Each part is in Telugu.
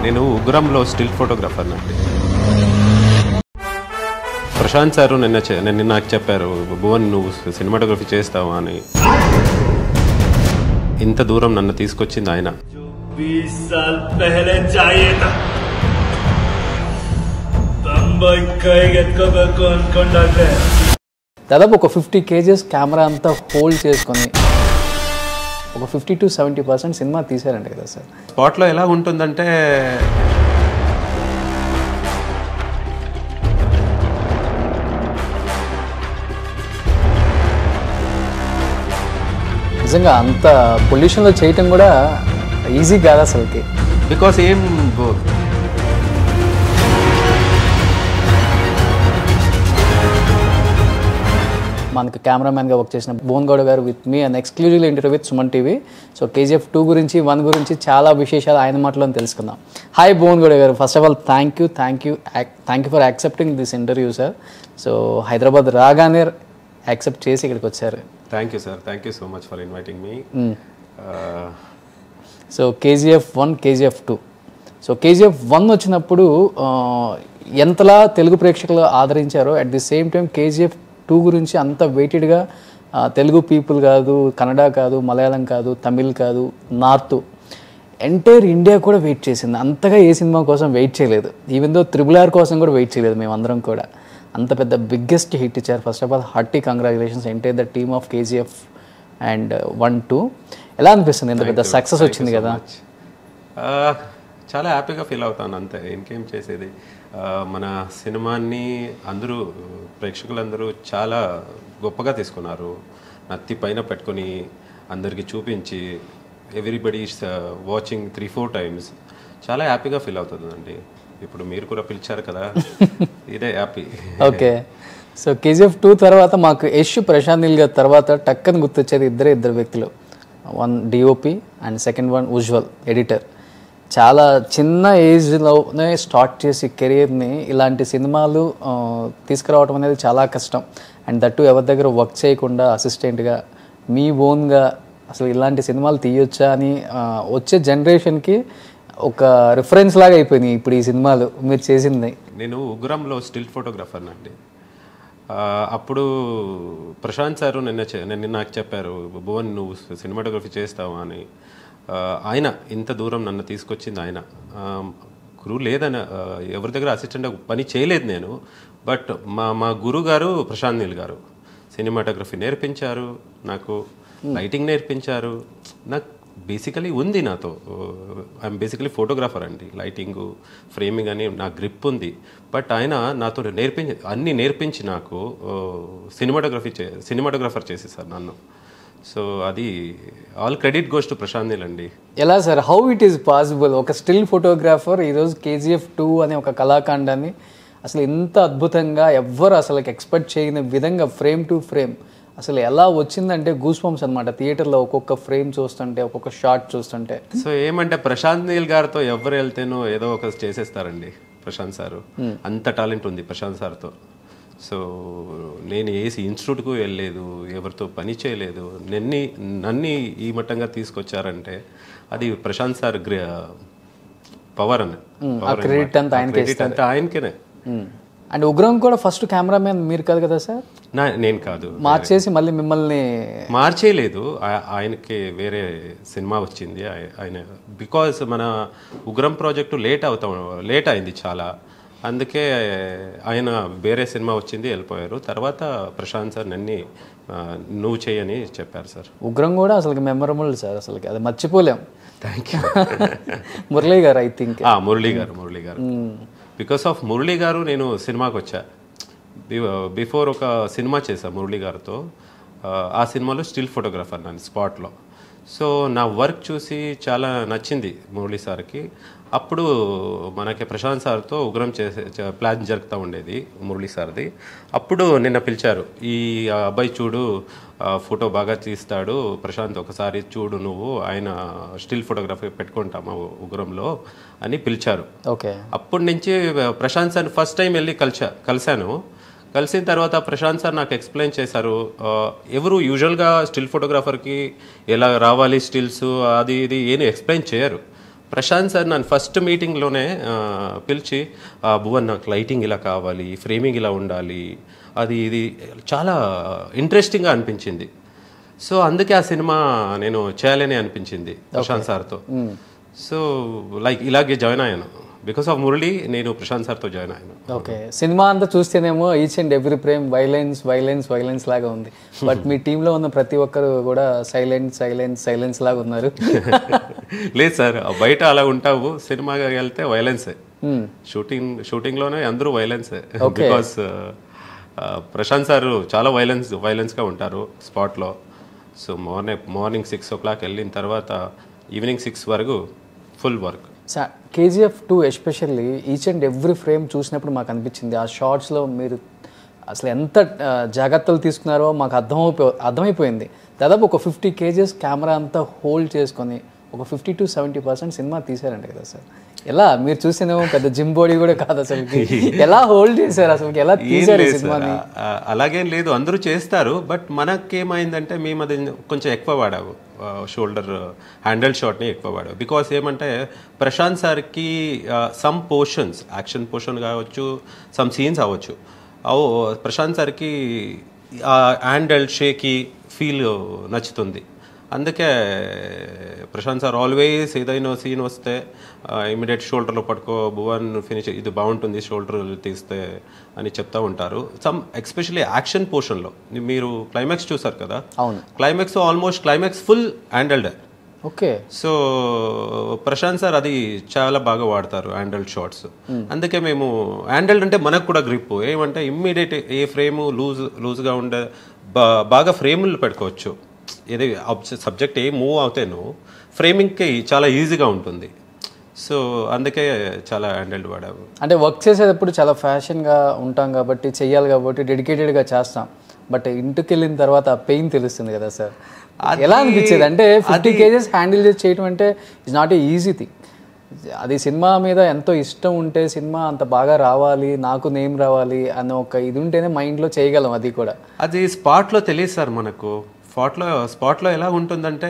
నేను ఉగ్రంలో స్టిల్ ఫోటోగ్రాఫర్ అండి ప్రశాంత్ సారు నిన్న చె- నిన్న నాకు చెప్పారు భువన్ నువ్వు సినిమాటోగ్రఫీ చేస్తావా అని ఇంత దూరం నన్ను తీసుకొచ్చింది ఆయన बीस साल पहले चाहिए था बम्बई कहीं ఎత్తుకోಬೇಕು అన్ಕೊಂಡಾಗ್ಲೆ దాదాపు ఒక ఫిఫ్టీ కేజెస్ కెమెరా అంతా హోల్డ్ చేసుకొని ఒక fifty to seventy percent cinema తీసారంట కదా సార్ స్పాట్లో ఎలా ఉంటుందంటే నిజంగా అంత పొల్యూషన్లో చేయటం కూడా ఈజీ కాదు అసలుకి బికాస్ ఏం బో- మనకు కెమెరామ్యాన్గా వర్క్ చేసిన Bhuvan Gowda garu with me and exclusive interview with Suman TV so KGF two గురించి వన్ గురించి చాలా విశేషాలు ఆయన మాటలో తెలుసుకుందాం hi Bhuvan Gowda garu first of all thank you thank you thank you for accepting this interview sir so Hyderabad రాగానే యాక్సెప్ట్ చేసి ఇక్కడికి వచ్చారు thank you sir thank you so much for inviting me so KGF one KGF two so KGF one వచ్చినప్పుడు ఆ, ఎంతలా తెలుగు ప్రేక్షకులు ఆదరించారో at the same time KGF two గురించి అంత వెయిటెడ్గా తెలుగు పీపుల్ కాదు కన్నడ కాదు మలయాళం కాదు తమిళ్ కాదు నార్త్ ఎంటైర్ ఇండియా కూడా వెయిట్ చేసింది అంతగా ఏ సినిమా కోసం వెయిట్ చేయలేదు ఈవెన్ దో త్రిబుల్ ఆర్ కోసం కూడా వెయిట్ చేయలేదు మేము అందరం కూడా అంత పెద్ద బిగ్గెస్ట్ హిట్ ఇచ్చారు first of all hearty congratulations entire the team of KGF and one two ఎలా అనిపిస్తుంది ఇంత పెద్ద సక్సెస్ వచ్చింది కదా ఆ, చాలా హ్యాపీగా ఫీల్ అవుతాను అంతే ఇంకేం చేసేది ఆ, మన సినిమాని అందరూ ప్రేక్షకులందరూ చాలా గొప్పగా తీసుకున్నారు నత్తి పైన పెట్టుకొని అందరికీ చూపించి everybody watching three four times చాలా హ్యాపీగా ఫీల్ అవుతుందండి ఇప్పుడు మీరు కూడా పిలిచారు కదా ఇదే happy okay so KGF two తర్వాత మాకు యష్ ప్రశాంత్ నీల్ గారి తర్వాత టక్కని గుర్తొచ్చేది ఇద్దరే ఇద్దరు వ్యక్తులు one DOP and second one Ujwal editor చాలా చిన్న ఏజ్లోనే స్టార్ట్ చేసి కెరీర్ని ఇలాంటి సినిమాలు ఆ, తీసుకురావడం అనేది చాలా కష్టం అండ్ దట్టు ఎవరి దగ్గర వర్క్ చేయకుండా అసిస్టెంట్గా మీ ఓన్గా అసలు ఇలాంటి సినిమాలు తీయొచ్చా అని ఆ, వచ్చే జనరేషన్కి ఒక రిఫరెన్స్ లాగా అయిపోయినాయి ఇప్పుడు ఈ సినిమాలు మీరు చేసింది నేను ఉగ్రంలో స్టిల్ ఫోటోగ్రాఫర్ అండి ఆ, అప్పుడు ప్రశాంత్ సారు నిన్న చె- నిన్న నాకు చెప్పారు భువన్ నువ్వు సినిమాటోగ్రఫీ చేస్తావా అని ఆ, ఆయన ఇంత దూరం నన్ను తీసుకొచ్చింది ఆయన ఆ, గురువు లేదని ఆ, ఎవరి దగ్గర అసిస్టెంట్ పని చేయలేదు నేను బట్ మా మా గురువు గారు ప్రశాంత్ నీల్ గారు సినిమాటోగ్రఫీ నేర్పించారు నాకు లైటింగ్ నేర్పించారు నాకు బేసికలీ ఉంది నాతో ఐఎమ్ బేసికలీ ఫోటోగ్రాఫర్ అండి లైటింగ్ ఫ్రేమింగ్ అని నా గ్రిప్ ఉంది బట్ ఆయన నాతో నేర్పించి అన్నీ నేర్పించి నాకు సినిమాటోగ్రఫీ చే సినిమాటోగ్రాఫర్ చేసేసారు నన్ను సో అది all credit goes to Prashanth Neel అండి ఎలా sir how it is possible ఒక స్టిల్ ఫోటోగ్రాఫర్ ఈరోజు కేజీఎఫ్ టూ అనే ఒక కళాఖండాన్ని అసలు ఇంత అద్భుతంగా ఎవ్వరు అసలు ఎక్స్పెక్ట్ చేయని విధంగా ఫ్రేమ్ టు ఫ్రేమ్ అసలు ఎలా వచ్చిందంటే గూస్ పంప్స్ అనమాట థియేటర్లో ఒక్కొక్క ఫ్రేమ్ చూస్తుంటే ఒక్కొక్క షాట్ చూస్తుంటే సో ఏమంటే ప్రశాంత్ నీల్ గారితో ఎవరు వెళ్తేనో ఏదో ఒక చేసేస్తారండి ప్రశాంత్ సారు అంత టాలెంట్ ఉంది ప్రశాంత్ సార్తో సో నేను ఏసి ఇన్స్టిట్యూట్కు వెళ్ళలేదు ఎవరితో పని చేయలేదు నన్ని నన్ని ఈ మట్టంగా తీసుకొచ్చారంటే అది ప్రశాంత్ సార్ పవర్ అని Power credit అన్నమాట. అంతా ఆ ఆయనకే credit అంతా ఆయనకేనే అండ్ ఉగ్రం కూడా ఫస్ట్ కెమెరామ్యాన్ మీరు కాదు కదా సార్ నా నేను కాదు మార్చేసి మళ్ళీ మిమ్మల్ని మార్చేయలేదు ఆ- ఆయనకి వేరే సినిమా వచ్చింది ఆయ- ఆయన బికాజ్ మన ఉగ్రం ప్రాజెక్టు లేట్ అవుతాం లేట్ అయింది చాలా అందుకే ఆయన వేరే సినిమా వచ్చింది వెళ్ళిపోయారు తర్వాత ప్రశాంత్ సార్ నన్ని ఆ, నువ్వు చేయని చెప్పారు సార్ ఉగ్రం కూడా అసలు మెమరబుల్ సార్ అసలు అది మర్చిపోలేం థ్యాంక్ యూ మురళీ గారు ఐ థింక్ మురళీ గారు మురళీ గారు బికాస్ ఆఫ్ మురళీ గారు నేను సినిమాకి వచ్చా బిఫోర్ ఒక సినిమా చేశా మురళీ గారితో ఆ, ఆ సినిమాలో స్టిల్ ఫోటోగ్రాఫర్ నన్ను స్పాట్లో సో నా వర్క్ చూసి చాలా నచ్చింది మురళీ సార్కి అప్పుడు మనకి ప్రశాంత్ సార్తో ఉగ్రం చేసే చ- ప్లాన్ జరుగుతూ ఉండేది మురళీ సార్ది అప్పుడు నిన్న పిలిచారు ఈ అబ్బాయి చూడు ఆ, ఫోటో బాగా తీస్తాడు ప్రశాంత్ ఒకసారి చూడు నువ్వు ఆయన స్టిల్ ఫోటోగ్రఫీ పెట్టుకుంటామా ఉగ్రంలో అని పిలిచారు ఓకే అప్పటి నుంచి ప్రశాంత్ సార్ ఫస్ట్ టైం వెళ్ళి కలిసా కలిశాను కలిసిన తర్వాత ప్రశాంత్ సార్ నాకు ఎక్స్ప్లెయిన్ చేశారు ఆ, ఎవరు యూజువల్గా స్టిల్ ఫోటోగ్రాఫర్కి ఎలా రావాలి స్టిల్స్ అది ఇది ఏమి ఎక్స్ప్లెయిన్ చేయరు ప్రశాంత్ సార్ నన్ను ఫస్ట్ మీటింగ్లోనే పిలిచి "ఆ, భువన్ నాకు లైటింగ్ ఇలా కావాలి ఫ్రేమింగ్ ఇలా ఉండాలి అది ఇది చాలా ఇంట్రెస్టింగ్గా అనిపించింది సో అందుకే ఆ సినిమా నేను చేయాలని అనిపించింది ప్రశాంత్ సార్తో సో లైక్ ఇలాగే జాయిన్ అయ్యాను బికాస్ ఆఫ్ మురళి నేను ప్రశాంత్ సార్తో జాయిన్ అయ్యాను ఓకే సినిమా అంతా చూస్తేనేమో each and every frame violence violence violence లాగా ఉంది బట్ మీ టీంలో ఉన్న ప్రతి ఒక్కరు కూడా సైలెంట్ సైలెన్స్ సైలెన్స్ లాగా ఉన్నారు లేదు సార్ బయట అలా ఉంటావు సినిమాగా వెళ్తే వైలెన్సే షూటింగ్ షూటింగ్లోనే అందరూ వైలెన్సే బికాస్ ప్రశాంత్ సార్ చాలా వైలెన్స్ వైలెన్స్గా ఉంటారు స్పాట్లో so morning morning six o'clock వెళ్ళిన తర్వాత ఈవినింగ్ సిక్స్ వరకు full work KGF two especially each and every frame చూసినప్పుడు మాకు అనిపించింది ఆ షార్ట్స్లో మీరు అసలు ఎంత ఆ, జాగ్రత్తలు తీసుకున్నారో మాకు అర్థమైపో అర్థమైపోయింది దాదాపు ఒక ఫిఫ్టీ కేజెస్ కెమెరా అంతా హోల్డ్ చేసుకొని ఒక fifty to seventy percent cinema తీసారంట కదా సార్ ఎలా మీరు చూసినేమో పెద్ద జిమ్ బాడీ కూడా కాదు అసలు ఎలా హోల్డ్ చేశారు అసలు ఎలా ఏం తీసారు ఈ లేదు సినిమాని సార్. ఆ, అలాగేం లేదు అందరూ చేస్తారు బట్ మనకేమైందంటే మేము అది కొంచెం ఎక్కువ వాడాము షోల్డర్ హ్యాండిల్ షాట్ని ఎక్కువ వాడాము బికాస్ ఏమంటే ప్రశాంత్ సార్కి సమ్ పోర్షన్స్ యాక్షన్ పోర్షన్ కావచ్చు సమ్ సీన్స్ అవ్వచ్చు అవు ప్రశాంత్ సార్కి హ్యాండల్ షేకి ఫీల్ నచ్చుతుంది అందుకే ప్రశాంత్ సార్ ఆల్వేస్ ఏదైనా సీన్ వస్తే ఇమీడియట్ షోల్డర్లో పట్టుకో భువన్ ఫినిష్ ఇది బాగుంటుంది షోల్డర్ తీస్తే అని చెప్తా ఉంటారు సమ్ ఎక్స్పెషల్లీ యాక్షన్ పోర్షన్లో మీరు క్లైమాక్స్ చూసారు కదా అవును. Climax almost climax full handled okay so Prashanth sir అది చాలా బాగా వాడతారు హ్యాండల్ షాట్స్ అందుకే మేము హ్యాండల్ అంటే మనకు కూడా గ్రిప్ ఏమంటే ఇమ్మీడియట్ ఏ ఫ్రేమ్ లూజ్ లూజ్గా ఉండే బా- బాగా ఫ్రేములు పెట్టుకోవచ్చు ఏది సబ్జెక్ట్ ఏ మూవ్ అవుతేనో ఫ్రేమింగ్కి చాలా ఈజీగా ఉంటుంది సో అందుకే చాలా హ్యాండల్డ్ వాడాము అంటే వర్క్ చేసేటప్పుడు చాలా ఫ్యాషన్గా ఉంటాం కాబట్టి చెయ్యాలి కాబట్టి డెడికేటెడ్గా చేస్తాం బట్ ఇంటికి వెళ్ళిన తర్వాత పెయిన్ తెలుస్తుంది కదా సార్ ఎలా అనిపించేది అంటే ఫిఫ్టీ కేజెస్ హ్యాండిల్ చేసి చేయడం అంటే it's not a easy thing అది సినిమా మీద ఎంతో ఇష్టం ఉంటే సినిమా అంత బాగా రావాలి నాకు నేమ్ రావాలి అన్న ఒక ఇది ఉంటేనే మైండ్లో చేయగలం అది కూడా అది స్పాట్లో తెలియదు సార్ మనకు స్పాట్లో స్పాట్లో ఎలా ఉంటుందంటే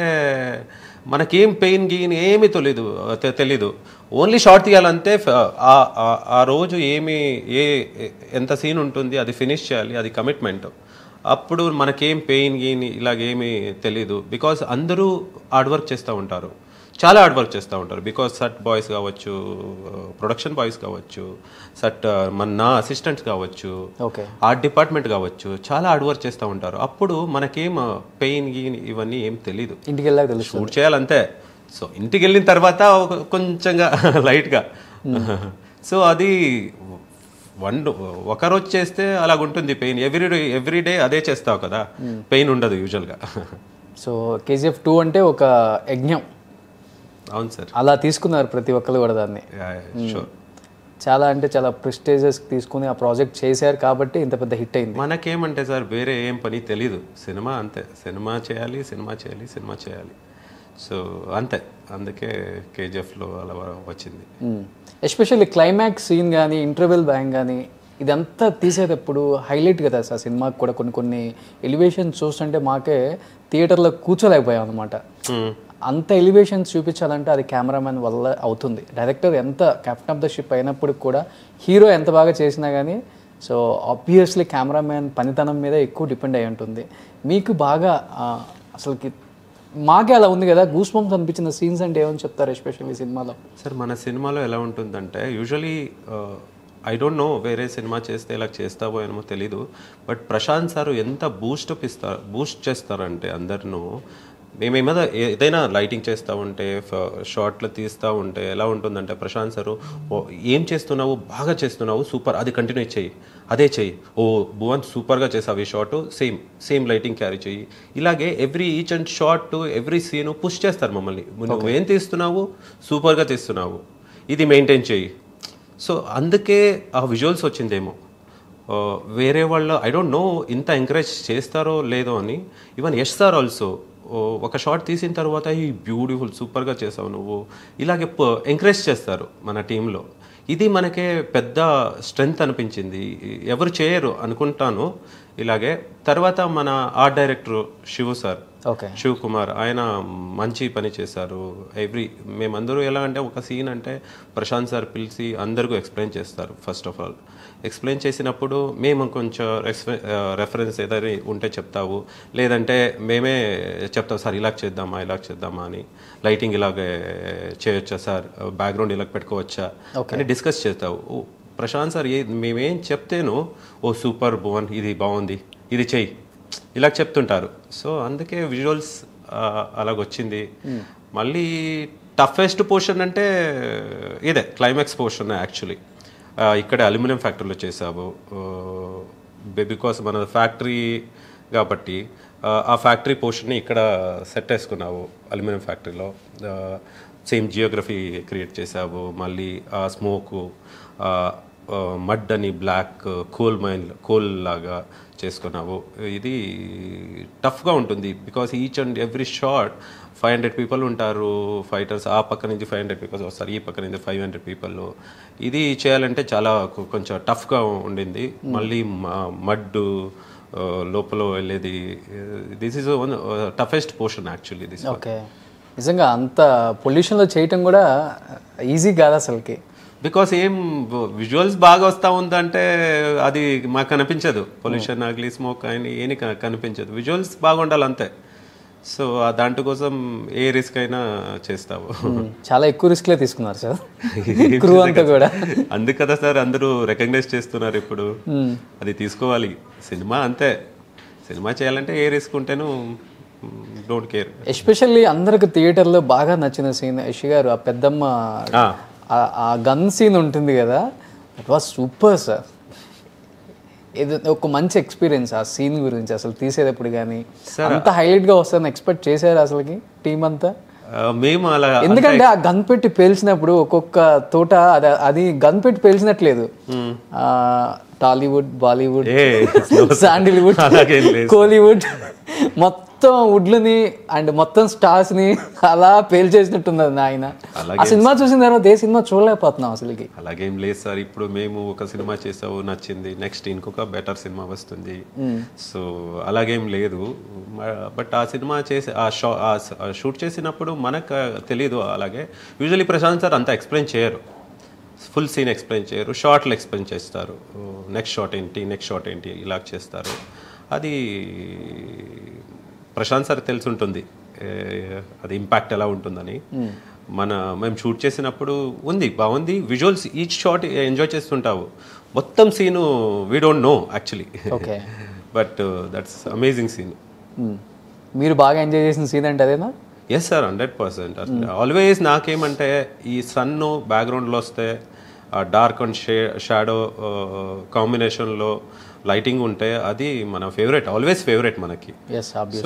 మనకేం పెయిన్ గీన్ ఏమీ తెలీదు తె- తెలీదు ఓన్లీ షార్ట్ తీయాలంటే ఫ- ఆ- ఆ- ఆ రోజు ఏమి ఏ ఏ- ఎంత సీన్ ఉంటుంది అది ఫినిష్ చేయాలి అది కమిట్మెంట్ అప్పుడు మనకేం పెయిన్ గీన్ ఇలాగేమీ తెలీదు బికాస్ అందరూ హార్డ్ వర్క్ చేస్తూ ఉంటారు చాలా హార్డ్ వర్క్ చేస్తూ ఉంటారు బికాస్ సట్ బాయ్స్ కావచ్చు ప్రొడక్షన్ బాయ్స్ కావచ్చు సట్ మన నా అసిస్టెంట్స్ కావచ్చు ఓకే ఆర్ట్ డిపార్ట్మెంట్ కావచ్చు చాలా హార్డ్ వర్క్ చేస్తూ ఉంటారు అప్పుడు మనకేం పెయిన్ గీన్ ఇవన్నీ ఏం తెలీదు ఇంటికి వెళ్ళాక తెలుసు షూట్ చేయాలంతే సో ఇంటికి వెళ్ళిన తర్వాత ఒక కొంచెంగా లైట్గా సో అది వన్ ఒక రోజు చేస్తే అలాగ ఉంటుంది pain every day every day అదే చేస్తావు కదా పెయిన్ ఉండదు యూజువల్గా సో కేజీఎఫ్ టూ అంటే ఒక యజ్ఞం అవును సార్ అలా తీసుకున్నారు ప్రతి ఒక్కరు కూడా దాన్ని షూర్ చాలా అంటే చాలా ప్రెస్టేజెస్ తీసుకుని ఆ ప్రాజెక్ట్ చేశారు కాబట్టి ఇంత పెద్ద హిట్ అయింది మనకేమంటే సార్ వేరే ఏం పని తెలీదు సినిమా అంతే సినిమా చేయాలి సినిమా చేయాలి సినిమా చేయాలి సో అంతే అందుకే కేజీఎఫ్లో అలా వచ్చింది ఎస్పెషల్లీ క్లైమాక్స్ సీన్ కానీ ఇంటర్వెల్ బ్యాంగ్ కానీ ఇదంతా తీసేటప్పుడు హైలైట్ కదా సార్ సినిమాకి కూడా కొన్ని కొన్ని ఎలివేషన్స్ చూస్తుంటే మాకే థియేటర్లో కూర్చోలేకపోయాం అనమాట అంత ఎలివేషన్స్ చూపించాలంటే అది కెమెరామెన్ వల్ల అవుతుంది డైరెక్టర్ ఎంత కెప్టెన్ ఆఫ్ ద షిప్ అయినప్పటికి కూడా హీరో ఎంత బాగా చేసినా కానీ సో ఆబ్వియస్లీ కెమెరామెన్ పనితనం మీద ఎక్కువ డిపెండ్ అయి ఉంటుంది మీకు బాగా ఆ, అసలుకి మాకే అలా ఉంది కదా గూస్ బంప్స్ అనిపించిన సీన్స్ అంటే ఏమని చెప్తారు ఎస్పెషల్లీ సినిమాలో సార్ మన సినిమాలో ఎలా ఉంటుందంటే యూజువలీ ఐ డోంట్ నో వేరే సినిమా చేస్తే ఇలా చేస్తావో ఏమో తెలీదు బట్ ప్రశాంత్ సార్ ఎంత బూస్టప్ ఇస్తారు బూస్ట్ చేస్తారంటే అందరినూ మేము ఏమైనా ఏదైనా లైటింగ్ చేస్తూ ఉంటే షార్ట్లు తీస్తూ ఉంటే ఎలా ఉంటుందంటే ప్రశాంత్ సారు "ఓ, ఏం చేస్తున్నావు బాగా చేస్తున్నావు సూపర్ అది కంటిన్యూ చేయి అదే చెయ్యి ఓ భువన్ సూపర్గా చేసావు ఈ shot same same lighting carry చెయ్యి ఇలాగే every each and shot every scene push చేస్తారు మమ్మల్ని నువ్వేం తీస్తున్నావు సూపర్గా తీస్తున్నావు ఇది మెయింటైన్ చెయ్యి సో అందుకే ఆ విజువల్స్ వచ్చిందేమో ఆ, వేరే వాళ్ళు ఐ డోంట్ నో ఇంత ఎంకరేజ్ చేస్తారో లేదో అని ఈవెన్ యష్ సార్ ఆల్సో ఒక షాట్ తీసిన తర్వాత ఈ బ్యూటిఫుల్ సూపర్గా చేసావు నువ్వు ఇలాగే ఎంకరేజ్ చేస్తారు మన టీంలో ఇది మనకే పెద్ద స్ట్రెంగ్త్ అనిపించింది ఎవరు చేయరు అనుకుంటాను ఇలాగే తర్వాత మన art director Shivu sir okay Shiv Kumar ఆయన మంచి పని చేశారు ఎవ్రీ మేమందరూ ఎలా అంటే ఒక సీన్ అంటే ప్రశాంత్ సార్ పిలిచి అందరికీ ఎక్స్ప్లెయిన్ చేస్తారు ఫస్ట్ ఆఫ్ ఆల్ ఎక్స్ప్లెయిన్ చేసినప్పుడు మేము కొంచెం రెఫరెన్స్ ఏదైనా ఉంటే చెప్తావు లేదంటే మేమే చెప్తాం సార్ ఇలా చేద్దామా ఇలా చేద్దామా అని లైటింగ్ ఇలాగే చేయొచ్చా సార్ బ్యాక్గ్రౌండ్ ఇలా పెట్టుకోవచ్చా అని డిస్కస్ చేస్తావు ఓ, ప్రశాంత్ సార్ ఏ మేమేం చెప్తేను ఓ సూపర్ భువన్ ఇది బాగుంది ఇది చెయ్యి ఇలా చెప్తుంటారు సో అందుకే విజువల్స్ అలాగొచ్చింది మళ్ళీ టఫెస్ట్ పోర్షన్ అంటే ఇదే క్లైమాక్స్ పోర్షన్ యాక్చువల్లీ ఇక్కడే అల్యూమినియం ఫ్యాక్టరీలో చేసాము బికాస్ మన ఫ్యాక్టరీ కాబట్టి ఆ, ఆ ఫ్యాక్టరీ పోర్షన్ని ఇక్కడ సెట్ వేసుకున్నావు అల్యూమినియం ఫ్యాక్టరీలో సేమ్ జియోగ్రఫీ క్రియేట్ చేసావు మళ్ళీ ఆ స్మోకు మడ్ అని బ్లాక్ కోల్ మైన్ కోల్ లాగా చేసుకున్నావు ఇది టఫ్గా ఉంటుంది because each and every shot five hundred people ఉంటారు ఫైటర్స్ ఆ పక్క నుంచి ఫైవ్ హండ్రెడ్ పీపుల్స్ వస్తారు ఈ పక్క నుంచి ఫైవ్ హండ్రెడ్ పీపుల్ ఇది చేయాలంటే చాలా కొ- కొంచెం టఫ్గా ఉండింది మళ్ళీ మడ్డు లోపల వెళ్ళేది this is one toughest portion actually this okay నిజంగా అంత పొల్యూషన్లో చేయటం కూడా ఈజీ కాదు అసలుకి బికాస్ ఏం విజువల్స్ బాగా వస్తా ఉందంటే అది మాకు కనిపించదు పొల్యూషన్ అగ్లీ స్మోక్ అని ఏని క- కనిపించదు విజువల్స్ బాగుండాలి అంతే సో ఆ దాంట్ కోసం ఏ రిస్క్ అయినా చేస్తావు చాలా ఎక్కువ రిస్క్లే తీసుకున్నారు సార్ క్రూ అంతా కూడా అందుకు కదా సార్ అందరూ రికగ్నైజ్ చేస్తున్నారు ఇప్పుడు అది తీసుకోవాలి సినిమా అంతే సినిమా చేయాలంటే ఏ రిస్క్ ఉంటేను డోంట్ కేర్ ఎస్పెషల్లీ అందరికి థియేటర్లో బాగా నచ్చిన సీన్ యష్ గారు ఆ పెద్దమ్మ ఆ- ఆ గన్ సీన్ ఉంటుంది కదా దట్ వాస్ సూపర్ సార్ ఇది ఒక మంచి ఎక్స్పీరియన్స్ ఆ సీన్ గురించి అసలు తీసేటప్పుడు కానీ అంత హైలైట్ గా వస్తుందని ఎక్స్పెక్ట్ చేశారు అసలుకి టీం అంతా మేము అలా ఎందుకంటే ఆ గన్ పెట్టి పేల్చినప్పుడు ఒక్కొక్క తోట అది అది గన్ పెట్టి పేల్చినట్లేదు ఆ, టాలీవుడ్ బాలీవుడ్ ఏ, శాండిల్వుడ్ అలాగేం లేదు. కోలీవుడ్ మొత్తం వుడ్లని అండ్ మొత్తం స్టార్స్ ని అలా పేల్చేసినట్టున్నది ఆయన ఆ సినిమా చూసిన తర్వాత ఏ సినిమా చూడలేకపోతున్నాం అసలుకి అలాగేం లేదు సార్ ఇప్పుడు మేము ఒక సినిమా చేసావు నచ్చింది నెక్స్ట్ ఇంకొక బెటర్ సినిమా వస్తుంది సో అలాగేం లేదు బట్ ఆ సినిమా చేసి ఆ షా ఆ స- ఆ షూట్ చేసినప్పుడు మనకు తెలియదు అలాగే యూజువలీ ప్రశాంత్ సార్ అంతా ఎక్స్ప్లెయిన్ చేయరు ఫుల్ సీన్ ఎక్స్ప్లెయిన్ చేయరు షార్ట్లు ఎక్స్ప్లెయిన్ చేస్తారు నెక్స్ట్ షాట్ ఏంటి నెక్స్ట్ షాట్ ఏంటి ఇలా చేస్తారు అది ప్రశాంత్ సార్ తెలిసి ఉంటుంది ఏ, అది ఇంపాక్ట్ ఎలా ఉంటుందని మన మేము షూట్ చేసినప్పుడు ఉంది బాగుంది విజువల్స్ ఈచ్ షాట్ ఎంజాయ్ చేస్తుంటావు మొత్తం scene we don't know actually okay but that's amazing scene మీరు బాగా ఎంజాయ్ చేసిన సీన్ అంటే అదేనా yes sir hundred percent always నాకేమంటే ఈ సన్ బ్యాక్గ్రౌండ్లో వస్తే ఆ డార్క్ అండ్ షే షాడో కాంబినేషన్లో లైటింగ్ ఉంటే అది మన ఫేవరెట్ ఆల్వేస్ ఫేవరెట్ మనకి ఎస్ సో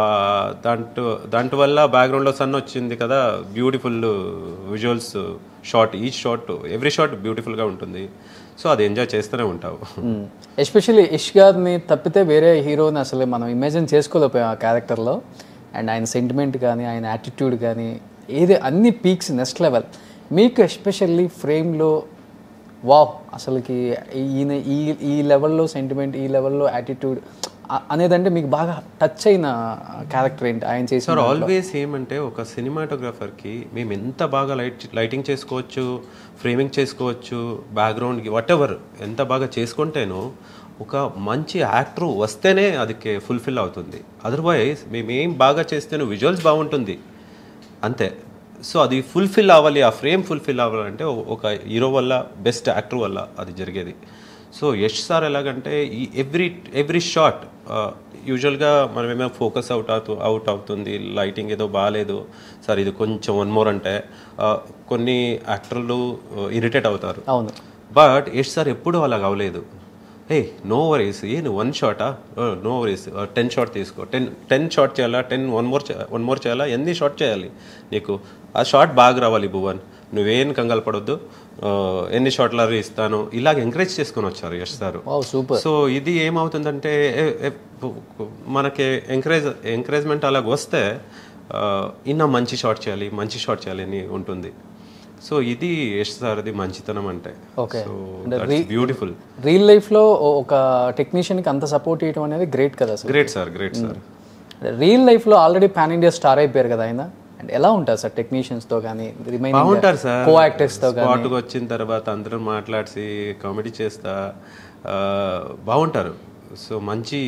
దాంట్ దాంట్ వల్ల బ్యాక్గ్రౌండ్లో సన్ వచ్చింది కదా beautiful visuals shot each shot every shot బ్యూటిఫుల్గా ఉంటుంది సో అది ఎంజాయ్ చేస్తూనే ఉంటావు ఎస్పెషల్లీ యష్ గారిని తప్పితే వేరే హీరోని అసలు మనం ఇమాజిన్ చేసుకోలేకపోయాం ఆ క్యారెక్టర్లో అండ్ ఆయన సెంటిమెంట్ కానీ ఆయన యాటిట్యూడ్ కానీ ఏది అన్ని పీక్స్ నెక్స్ట్ లెవెల్ మీకు ఎస్పెషల్లీ ఫ్రేమ్లో వావ్ అసలుకి ఈయన ఈ ఈ లెవెల్లో సెంటిమెంట్ ఈ లెవెల్లో యాటిట్యూడ్ అనేదంటే మీకు బాగా టచ్ అయిన క్యారెక్టర్ ఏంటి ఆయన చేసిన సార్ ఆల్వేస్ ఏమంటే ఒక సినిమాటోగ్రాఫర్కి మేము ఎంత బాగా లైట్ లైటింగ్ చేసుకోవచ్చు ఫ్రేమింగ్ చేసుకోవచ్చు బ్యాక్గ్రౌండ్కి వాట్ ఎవర్ ఎంత బాగా చేసుకుంటేనో ఒక మంచి యాక్టర్ వస్తేనే అది ఫుల్ఫిల్ అవుతుంది అదర్వైజ్ మేము ఏం బాగా చేస్తేనో విజువల్స్ బాగుంటుంది అంతే సో అది ఫుల్ఫిల్ అవ్వాలి ఆ ఫ్రేమ్ ఫుల్ఫిల్ అవ్వాలంటే ఒ- ఒక హీరో వల్ల బెస్ట్ యాక్టర్ వల్ల అది జరిగేది సో యష్ సార్ ఎలాగంటే ఈ ఎవ్రీ ఎవ్రీ షాట్ యూజువల్గా మనం ఏమైనా ఫోకస్ అవుట్ అవుతూ అవుట్ అవుతుంది లైటింగ్ ఏదో బాగాలేదు సార్ ఇది కొంచెం వన్ మోర్ అంటే ఆ, కొన్ని యాక్టర్లు ఇరిటేట్ అవుతారు అవును బట్ యష్ సార్ ఎప్పుడూ అలాగ అవ్వలేదు ఏ నో వరీస్ ఏ నువ్వు వన్ షాటా నో వరీస్ టెన్ షాట్ తీసుకో టెన్ టెన్ షాట్ చేయాలా ten one more one more చేయాలా ఎన్ని షాట్ చేయాలి నీకు ఆ షాట్ బాగా రావాలి భువన్ నువ్వేం కంగాలు పడొద్దు ఆ, ఎన్ని షాట్ల ఇస్తాను ఇలాగ ఎంకరేజ్ చేసుకొని వచ్చారు Yash sir wow super so ఇది ఏమవుతుందంటే ఏ- ఏ- మనకి ఎంకరేజ్ ఎంకరేజ్మెంట్ అలాగ వస్తే ఆ, ఇన్న మంచి షాట్ చేయాలి మంచి షాట్ చేయాలి అని ఉంటుంది సో ఇది యష్ సార్ది మంచితనం అంటే Okay. So that's beautiful real లైఫ్లో ఒక టెక్నీషియన్కి అంత సపోర్ట్ చేయడం అనేది గ్రేట్ కదా అసలు great sir great sir real లైఫ్లో ఆల్రెడీ పాన్ ఇండియా స్టార్ అయిపోయారు కదా ఆయన అండ్ ఎలా ఉంటారు సార్ టెక్నీషియన్స్తో కానీ రిమైనింగ్ బాగుంటారు సార్ కో యాక్టర్స్తో కానీ స్పాట్కి వచ్చిన తర్వాత అందరూ మాట్లాడిసి కామెడీ చేస్తా ఆ, బాగుంటారు సో మంచి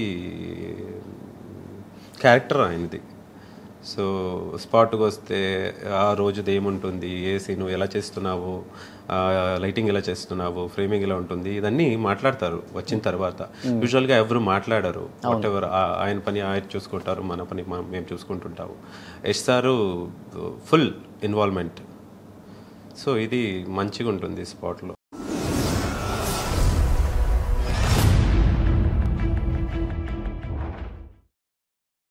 క్యారెక్టర్ ఆయనది సో స్పాట్కి వస్తే ఆ రోజుది ఏముంటుంది ఏ సీను ఎలా చేస్తున్నావు లైటింగ్ ఎలా చేస్తున్నావు ఫ్రేమింగ్ ఎలా ఉంటుంది ఇదన్నీ మాట్లాడతారు వచ్చిన తర్వాత యూజువల్గా ఎవరు మాట్లాడరు వాట్ ఎవర్ ఆయన పని ఆయన చూసుకుంటారు మన పని మ- మేము చూసుకుంటుంటాము Yash sir full involvement so ఇది మంచిగా ఉంటుంది స్పాట్లో